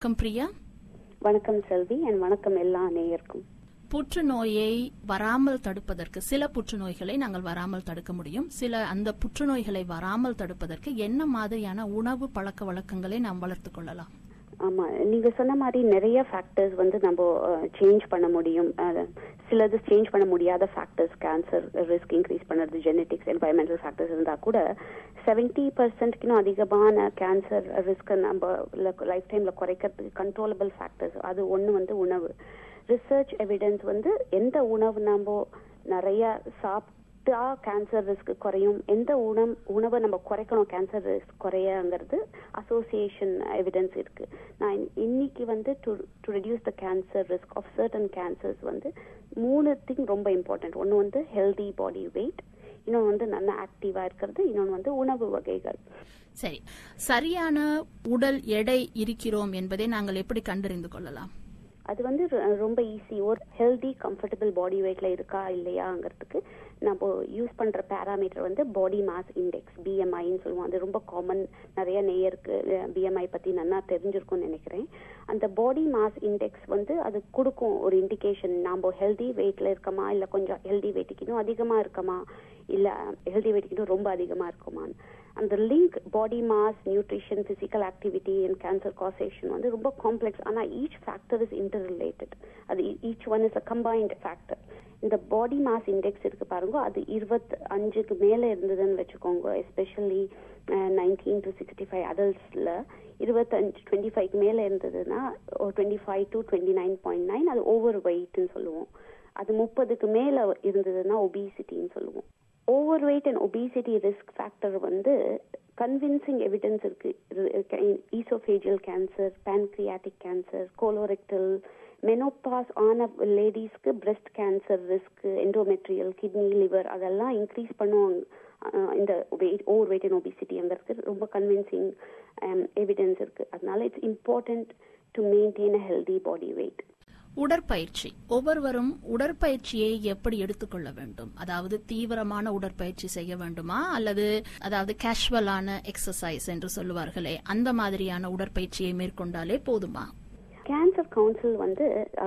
வணக்கம் பிரியா வணக்கம் செல்வி அண்ட் வணக்கம் எல்லா நேயருக்கும் புற்றுநோயை வராமல் தடுப்பதற்கு சில புற்றுநோய்களை நாங்கள் வராமல் தடுக்க முடியும் சில அந்த புற்றுநோய்களை வராமல் தடுப்பதற்கு என்ன மாதிரியான உணவு பழக்க வழக்கங்களை நாம் வளர்த்துக் கொள்ளலாம் ஆமா நீங்க சொன்ன மாதிரி நிறைய ஃபேக்டர்ஸ் வந்து நம்ம சேஞ்ச் பண்ண முடியும் அஹ், சிலது சேஞ்ச் பண்ண முடியாத ஃபேக்டர்ஸ் கேன்சர் ரிஸ்க் இன்க்ரீஸ் பண்ணுறது ஜெனட்டிக்ஸ் என்வாயன்மெண்டல் ஃபேக்டர்ஸ் இருந்தா கூட செவன்டி பர்சன்ட்க்கும் அதிகமான கேன்சர் ரிஸ்க் நம்ம லைஃப் டைம்ல குறைக்கிறதுக்கு கண்ட்ரோலபிள் ஃபேக்டர்ஸ் அது ஒண்ணு வந்து உணவு ரிசர்ச் எவிடன்ஸ் வந்து எந்த உணவு நம்ம நிறைய சாப்பிட்டா கேன்சர் ரிஸ்க் குறையும் எந்த உணவு உணவை நம்ம குறைக்கணும் கேன்சர் ரிஸ்க் குறையங்கிறது அசோசியேஷன் எவிடன்ஸ் இருக்கு நான் இன்னைக்கு வந்து to to reduce the cancer risk of certain cancers வந்து மூணு திங் ரொம்ப இம்பார்ட்டன்ட் ஒன்று வந்து ஹெல்தி பாடி வெயிட் இன்னொன்று வந்து நல்லா ஆக்டிவா இருக்கிறது இன்னொன்று வந்து உணவு வகைகள் சரி சரியான உடல் எடை இருக்கிறோம் என்பதை நாங்கள் எப்படி கண்டறிந்து கொள்ளலாம் அது வந்து ரொ- ரொம்ப ஈஸி ஒரு ஹெல்தி கம்ஃபர்டபுள் பாடி வெயிட்ல இருக்கா இல்லையாங்கிறதுக்கு நம்ம யூஸ் பண்ற பேராமீட்டர் வந்து பாடி மாஸ் இண்டெக்ஸ் பிஎம்ஐன்னு சொல்லுவோம் அது ரொம்ப காமன் நிறைய நேயருக்கு பிஎம்ஐ பத்தி நல்லா தெரிஞ்சிருக்கும்னு நினைக்கிறேன் அந்த பாடி மாஸ் இண்டெக்ஸ் வந்து அது கொடுக்கும் ஒரு இண்டிகேஷன் நாம ஹெல்தி வெயிட்ல இருக்கமா இல்ல கொஞ்சம் ஹெல்தி வெயிட்டுக்கு இன்னும் அதிகமா இருக்கமா இல்ல ஹெல்தி வெயிட்டுக்கு இன்னும் ரொம்ப அதிகமா இருக்குமான்னு அந்த link body mass nutrition physical activity and cancer causation வந்து ரொம்ப காம்ப்ளெக்ஸ் ஆனா each factor is interrelated அது each one is a combined factor இந்த பாடி மாஸ் இண்டெக்ஸ் இருக்கு பாருங்க அது இருபத்தி அஞ்சுக்கு மேல இருந்ததுன்னு வச்சுக்கோங்க especially nineteen to sixty five அதல்ஸ்ல இருபத்தஞ்சு டுவெண்ட்டி ஃபைவ்க்கு மேல இருந்ததுன்னா twenty five to twenty nine point nine அது ஓவர் வெயிட்னு சொல்லுவோம் அது முப்பதுக்கு மேல இருந்ததுன்னா ஒபிசிட்டின்னு சொல்லுவோம் over weight and obesity risk factor வந்து கன்வின்சிங் எவிடன்ஸ் இருக்கு oesophageal cancer pancreatic cancer colorectal menopause ஆன லேடிஸ்க்கு breast cancer risk endometrial kidney liver அதெல்லாம் இன்க்ரீஸ் பண்ணுவாங்க அஹ் இந்த வெயிட் ஓவர் வெயிட் அண்ட் ஒபிசிட்டிங்கிறது ரொம்ப கன்வின்சிங் எவிடன்ஸ் இருக்கு அதனால it's important to maintain a healthy body weight உடற்பயிற்சி ஒவ்வொருவரும் உடற்பயிற்சியை எப்படி எடுத்துக்கொள்ள வேண்டும் அதாவது தீவிரமான உடற்பயிற்சி செய்ய வேண்டுமா அல்லது அதாவது கேஷுவலான எக்ஸசைஸ் என்று சொல்லுவார்களே அந்த மாதிரியான உடற்பயிற்சியை மேற்கொண்டாலே போதுமா கேன்சர் கவுன்சில் வந்து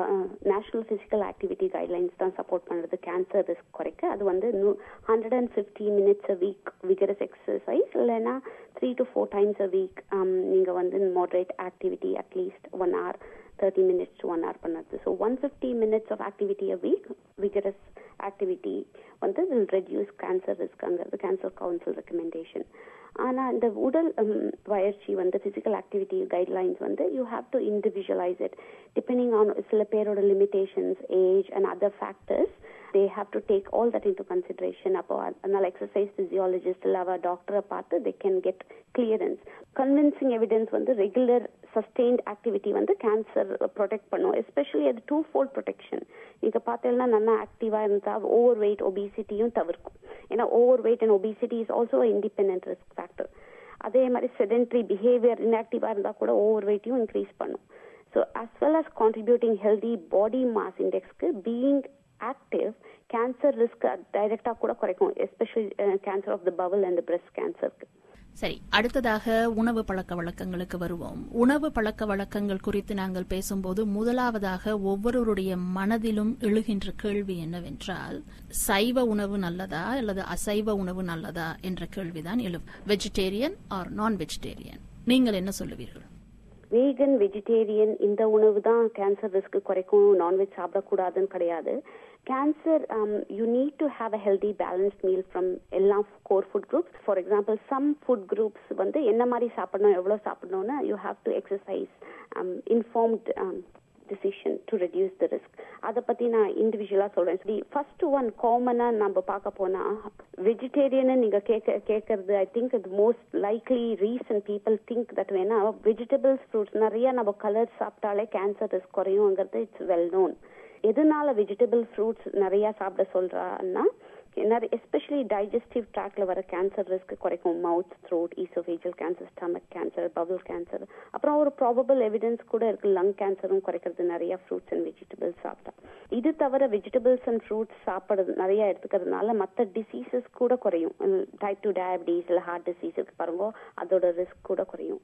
நேஷனல் பிசிக்கல் ஆக்டிவிட்டி கைட்லைன்ஸ் தான் சப்போர்ட் பண்றது கேன்சர் ரிஸ்க் குறைக்க அது வந்து hundred and fifty minutes a week vigorous exercise இல்லைன்னா three to four times a week நீங்க வந்து moderate activity at least one hour thirty minutes to one hour பண்ணது so one fifty minutes of activity a week vigorous activity வந்து will reduce cancer ரிஸ்க்ங்கிறது cancer council recommendation ஆனா இந்த உடல் hmm, பயிற்சி வந்து பிசிக்கல் ஆக்டிவிட்டி கைட்லைன்ஸ் வந்து you have to individualise it depending on சில பேரோட limitations age and other factors they have to take all that into consideration அப்போ அதனால எக்ஸசைஸ் பிசியாலஜிஸ்ட் இல்லை அவ டாக்டரை பார்த்து they can get clearance convincing evidence வந்து ரெகுலர் சஸ்டெயின்ட் ஆக்டிவிட்டி வந்து கேன்சர் ப்ரொடெக்ட் பண்ணும் எஸ்பெஷலி அது டூ ஃபோல்ட் ப்ரொடெக்ஷன் நீங்க பார்த்தீங்கன்னா நல்லா ஆக்டிவா இருந்தா ஓவர் வெயிட் ஒபிசிட்டியும் தவிர்க்கும் ஏன்னா over weight and obesity is also independent risk factor அதே மாதிரி செடென்ட்ரி பிஹேவியர் இன்ஆக்டிவா இருந்தா கூட ஓவர் வெயிட்டையும் இன்க்ரீஸ் பண்ணும் so as well as contributing healthy body mass இண்டெக்ஸ்க்கு பீயிங் ஆக்டிவ் கேன்சர் ரிஸ்க் டைரக்டா கூட குறைக்கும் especially cancer of the bowel and breast கேன்சருக்கு சரி அடுத்ததாக உணவு பழக்க வழக்கங்களுக்கு வருவோம் உணவு பழக்க வழக்கங்கள் குறித்து நாங்கள் பேசும்போது முதலாவதாக ஒவ்வொருவருடைய மனதிலும் எழுகின்ற கேள்வி என்னவென்றால் சைவ உணவு நல்லதா அல்லது அசைவ உணவு நல்லதா என்ற கேள்விதான் எழும் வெஜிடேரியன் ஆர் நான் வெஜிடேரியன் நீங்கள் என்ன சொல்லுவீர்கள் வேகன் வெஜிடேரியன் இந்த உணவு தான் கேன்சர் ரிஸ்க் குறைக்கும் நான்வெஜ் சாப்பிடக்கூடாதுன்னு கிடையாது cancer you need to have a healthy balanced meal from எல்லா core food groups for example some food groups வந்து என்ன மாதிரி சாப்பிடணும் எவ்வளோ சாப்பிடணும்னு you have to exercise informed decision to reduce the risk அதை பத்தி நான் இண்டிவிஜுவலா சொல்றேன் சரி ஃபர்ஸ்ட் ஒன் காமனா நம்ம பார்க்க போனா வெஜிடேரியன் நீங்க கேட்க கேட்கறது ஐ திங்க் இது most likely reason people think that வேணா வெஜிடபிள்ஸ் ஃப்ரூட்ஸ் நிறைய நம்ம கலர் சாப்பிட்டாலே கேன்சர் ரிஸ்க் குறையுங்கிறது இட்ஸ் வெல் நோன் எதனால வெஜிடபிள் ஃப்ரூட்ஸ் நிறைய சாப்பிட சொல்றான்னா எஸ்பெஷலி டைஜஸ்டிவ் ட்ராக்ல வர கேன்சர் ரிஸ்க் குறைக்கும் mouth throat oesophageal cancer stomach cancer bowel cancer அப்புறம் ஒரு ப்ராபபிள் எவிடன்ஸ் கூட இருக்கு லங் கேன்சரும் குறைக்கிறது நிறைய ஃப்ரூட்ஸ் அண்ட் வெஜிடபிள்ஸ் சாப்பிட்டா இது தவிர வெஜிடபிள்ஸ் அண்ட் ஃப்ரூட்ஸ் சாப்பிடுறது நிறைய எடுத்துக்கிறதுனால மற்ற டிசீசஸ் கூட குறையும் டைப் டூ டயபிட்டிஸ் இல்லை ஹார்ட் டிசீஸ் இருக்கு பாருங்க அதோட ரிஸ்க் கூட குறையும்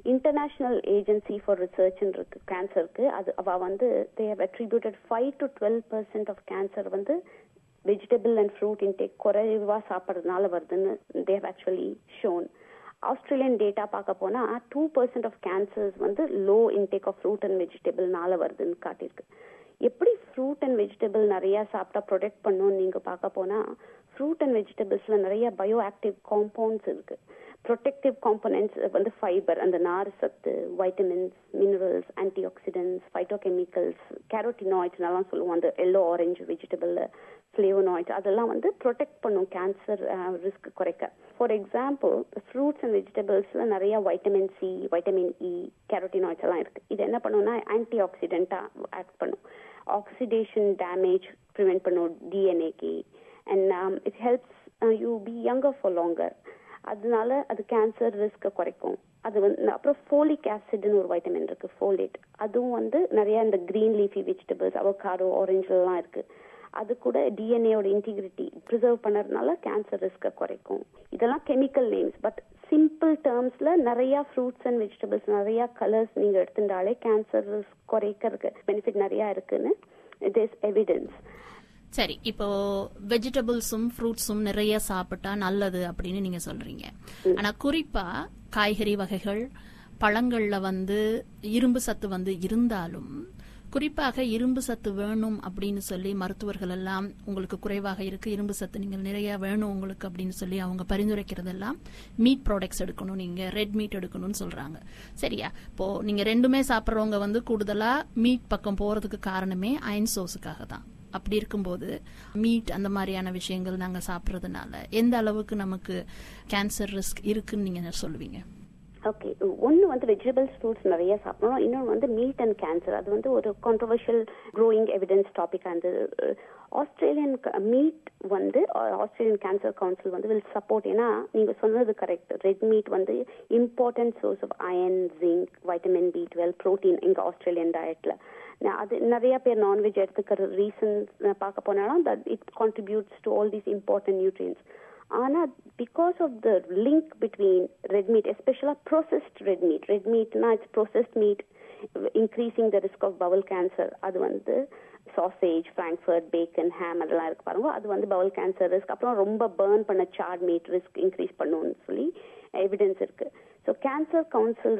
இன்டர்நேஷனல் ஏஜென்சி ஃபார் ரிசர்ச் இருக்கு கேன்சருக்கு அது அவ வந்து they have attributed five to twelve percent of cancer வந்து வெஜிடபிள் அண்ட் ஃப்ரூட் இன்டேக் குறைவா சாப்பிட்றதுனால வருதுன்னு they've actually shown Australian data பார்க்க போனா டூ பர்சன்ட் ஆஃப் கேன்சர்ஸ் வந்து low intake of fruit and வெஜிடபிள்னால வருதுன்னு காட்டியிருக்கு எப்படி ஃப்ரூட் அண்ட் வெஜிடபிள் நிறைய சாப்பிட்டா ப்ரொடெக்ட் பண்ணும்னு நீங்க பார்க்க போனா ஃப்ரூட் அண்ட் வெஜிடபிள்ஸ்ல நிறைய பயோ ஆக்டிவ் காம்பவுண்ட்ஸ் இருக்கு ப்ரொடெக்டிவ் காம்பனன்ட்ஸ் வந்து ஃபைபர் அந்த நார் சத்து vitamins minerals antioxidants phytochemicals carotenoids எல்லாம் சொல்லுவோம் அந்த எல்லோ ஆரஞ்சு வெஜிடபிள்ல ஃபிளேவனாய்ட்ஸ் அதெல்லாம் வந்து ப்ரொடெக்ட் பண்ணும் கேன்சர் ரிஸ்க் குறைக்க ஃபார் எக்ஸாம்பிள் ஃப்ரூட்ஸ் அண்ட் வெஜிடபிள்ஸ்ல நிறைய vitamin C vitamin E carotenoids எல்லாம் இருக்கு இது என்ன பண்ணும்னா ஆன்டி ஆக்சிடென்ட்டா ஆக்ட் பண்ணும் ஆக்சிடேஷன் டேமேஜ் ப்ரிவென்ட் பண்ணும் டிஎன்ஏக்கு and it helps you be younger for longer அதனால அது கேன்சர் ரிஸ்க குறைக்கும் அது வந்து அப்புறம் ஃபோலிக் ஆசிட்னு ஒரு வைட்டமின் இருக்கு ஃபோலேட் அதுவும் வந்து நிறைய இந்த கிரீன் லீஃபி வெஜிடபிள்ஸ் அவகாடோ ஆரஞ்சுலாம் இருக்கு அது கூட டிஎன்ஏயோட இன்டிகிரிட்டி ப்ரிசர்வ் பண்ணறதுனால கேன்சர் ரிஸ்க குறைக்கும் இதெல்லாம் கெமிக்கல் நேம்ஸ் பட் சிம்பிள் டேர்ம்ஸ்ல நிறைய ஃப்ரூட்ஸ் அண்ட் வெஜிடபிள்ஸ் நிறைய கலர்ஸ் நீங்க எடுத்துட்டாலே கேன்சர் ரிஸ்க் குறைக்கிறதுக்கு பெனிஃபிட் நிறைய இருக்குன்னு இட் இஸ் எவிடன்ஸ் சரி இப்போ வெஜிடபிள்ஸும் ஃப்ரூட்ஸும் நிறைய சாப்பிட்டா நல்லது அப்படின்னு நீங்க சொல்றீங்க ஆனா குறிப்பா காய்கறி வகைகள் பழங்கள்ல வந்து இரும்பு சத்து வந்து இருந்தாலும் குறிப்பாக இரும்பு சத்து வேணும் அப்படின்னு சொல்லி மருத்துவர்கள் எல்லாம் உங்களுக்கு குறைவாக இருக்கு இரும்பு சத்து நீங்கள் நிறைய வேணும் உங்களுக்கு அப்படின்னு சொல்லி அவங்க பரிந்துரைக்கிறதெல்லாம் மீட் ப்ராடக்ட்ஸ் எடுக்கணும் நீங்க ரெட் மீட் எடுக்கணும்னு சொல்றாங்க சரியா இப்போ நீங்க ரெண்டுமே சாப்பிட்றவங்க வந்து கூடுதலா மீட் பக்கம் போறதுக்கு காரணமே அயன் சோர்ஸுக்காக தான் அப்படி இருக்கும்போது மீட் அந்த மாதிரியான விஷயங்கள் நாங்க சாப்பிட்றதுனால எந்த அளவுக்கு நமக்கு கேன்சர் ரிஸ்க் இருக்குன்னு நீங்க சொல்லுவீங்க ஓகே ஒன்னு வந்து வெஜிடபிள்ஸ் ஃப்ரூட்ஸ் நிறைய சாப்பிடணும் இன்னொன்று வந்து மீட் அண்ட் கேன்சர் அது வந்து ஒரு கான்ட்ரவர்ஷியல் க்ரோயிங் எவிடன்ஸ் டாபிக் இருந்தது ஆஸ்திரேலியன் மீட் வந்து ஆஸ்திரேலியன் கேன்சர் கவுன்சில் வந்து வில் சப்போர்ட் ஏன்னா நீங்க சொன்னது கரெக்ட் ரெட் மீட் வந்து important source of iron zinc vitamin B twelve protein எங்க ஆஸ்திரேலியன் டயட்ல அது நிறைய பேர் நான்வெஜ் எடுத்துக்கிற ரீசன்ஸ் பார்க்க போனாலும் that it contributes to all these important nutrients ஆனா because of the link between red meat எஸ்பெஷலா ப்ரோசஸ்ட் ரெட் மீட் ரெட் மீட்னா it's processed meet increasing the risk of bowel cancer அது வந்து சாசேஜ் ஃப்ராங்க்ஃபர்ட் பேக்கன் ஹேம் அதெல்லாம் இருக்கு பாருங்க அது வந்து பவல் கேன்சர் ரிஸ்க் அப்புறம் ரொம்ப பேர்ன் பண்ண சார்ட் மீட் ரிஸ்க் இன்க்ரீஸ் பண்ணும்னு சொல்லி எவிடன்ஸ் இருக்கு ஸோ கேன்சர் கவுன்சில்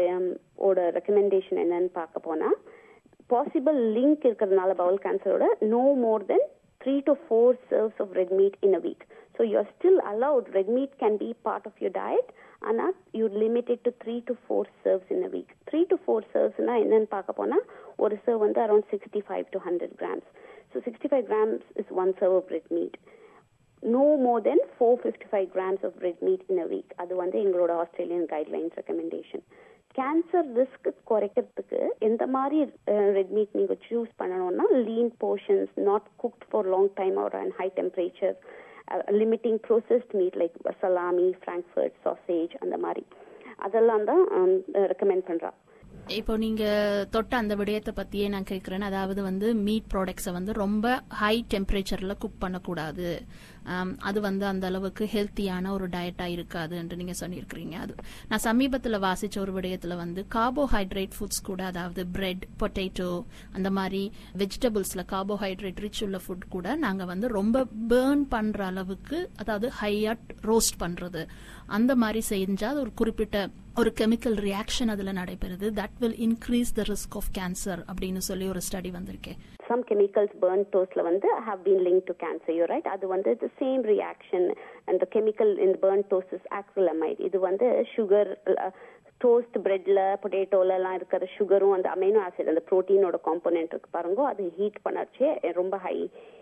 ஓட ரெக்கமெண்டேஷன் என்னன்னு பார்க்க போனா பாசிபிள் லிங்க் இருக்கிறதுனால பவல் கேன்சரோட no more than three to four serves of red meat in a week so you are still allowed red meat can be part of your diet ஆனால் you limited to three to four serves in a week three to four சர்வ்ஸ்னா என்னன்னு பார்க்க போனால் ஒரு serve வந்து around sixty five to hundred grams so sixty five grams is one serve of red meat no more than four fifty five grams of red meat in a week அது வந்து எங்களோட Australian guidelines recommendation cancer risk குறைக்கிறதுக்கு எந்த மாதிரி red meat நீங்க choose பண்ணணும்னா lean portions not cooked for long time or and high temperature limiting processed meat like salami frankfurt sausage அந்த மாதிரி அதெல்லாம் தான் ரெக்கமெண்ட் பண்றா இப்போ நீங்க தொட்ட அந்த விடயத்தை பத்தியே நான் கேட்கிறேன் அதாவது வந்து மீட் ப்ராடக்ட்ஸை வந்து ரொம்ப ஹை டெம்பரேச்சர்ல குக் பண்ணக்கூடாது அது வந்து அந்த அளவுக்கு ஹெல்த்தியான ஒரு டயட்டா இருக்காது என்று நீங்க சொல்லியிருக்கிறீங்க அது நான் சமீபத்தில் வாசிச்ச ஒரு விடயத்துல வந்து கார்போஹைட்ரேட் ஃபுட்ஸ் கூட அதாவது பிரெட் பொட்டேட்டோ அந்த மாதிரி வெஜிடபிள்ஸ்ல கார்போஹைட்ரேட் ரிச் உள்ள ஃபுட் கூட நாங்க வந்து ரொம்ப பேர்ன் பண்ற அளவுக்கு அதாவது ஹையா ரோஸ்ட் பண்றது அந்த மாதிரி செஞ்சா ஒரு குறிப்பிட்ட ஒரு கெமிக்கல் ரியாக்ஷன் அதுல நடைபெறுது that will increase the risk of cancer அப்படின்னு சொல்லி ஒரு ஸ்டடி வந்திருக்கேன் சம் கெமிக்கல்ஸ் பேர்ன் டோஸ்ட்ல வந்து have been link to cancer you right அது வந்து த சேம் ரியாக்ஷன் அந்த கெமிக்கல் இந்த பேர்ன் டோஸ்ட் இஸ் ஆக்ரிலமைட் இது வந்து சுகர் டோஸ்ட் பிரெட்ல பொட்டேட்டோல எல்லாம் இருக்கிற சுகரும் அந்த அமைனோ ஆசிட் அந்த ப்ரோட்டீனோட காம்போனன்ட் இருக்கு பாருங்க அது ஹீட் பண்ணாச்சே ரொம்ப ஹை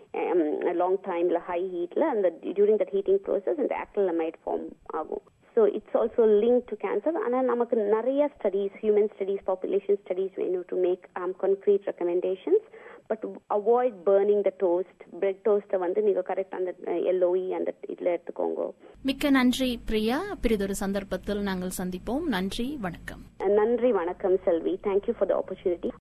லாங் டைம்ல ஹை ஹீட்ல அந்த டியூரிங் தட் ஹீட்டிங் ப்ரோசஸ் இந்த ஆக்ரிலமைட் ஃபார்ம் ஆகும் so it's also link to cancer ஆனால் நமக்கு நிறைய studies human studies population studies வேணும் to make concrete recommendations but avoid burning the toast bread டோஸ்ட்டை வந்து நீங்கள் கரெக்ட் அந்த எல்லோஇ அந்த இதில் எடுத்துக்கோங்க மிக்க நன்றி பிரியா பிரிதொரு சந்தர்ப்பத்தில் நாங்கள் சந்திப்போம் நன்றி வணக்கம் நன்றி வணக்கம் Selvi thank you for the opportunity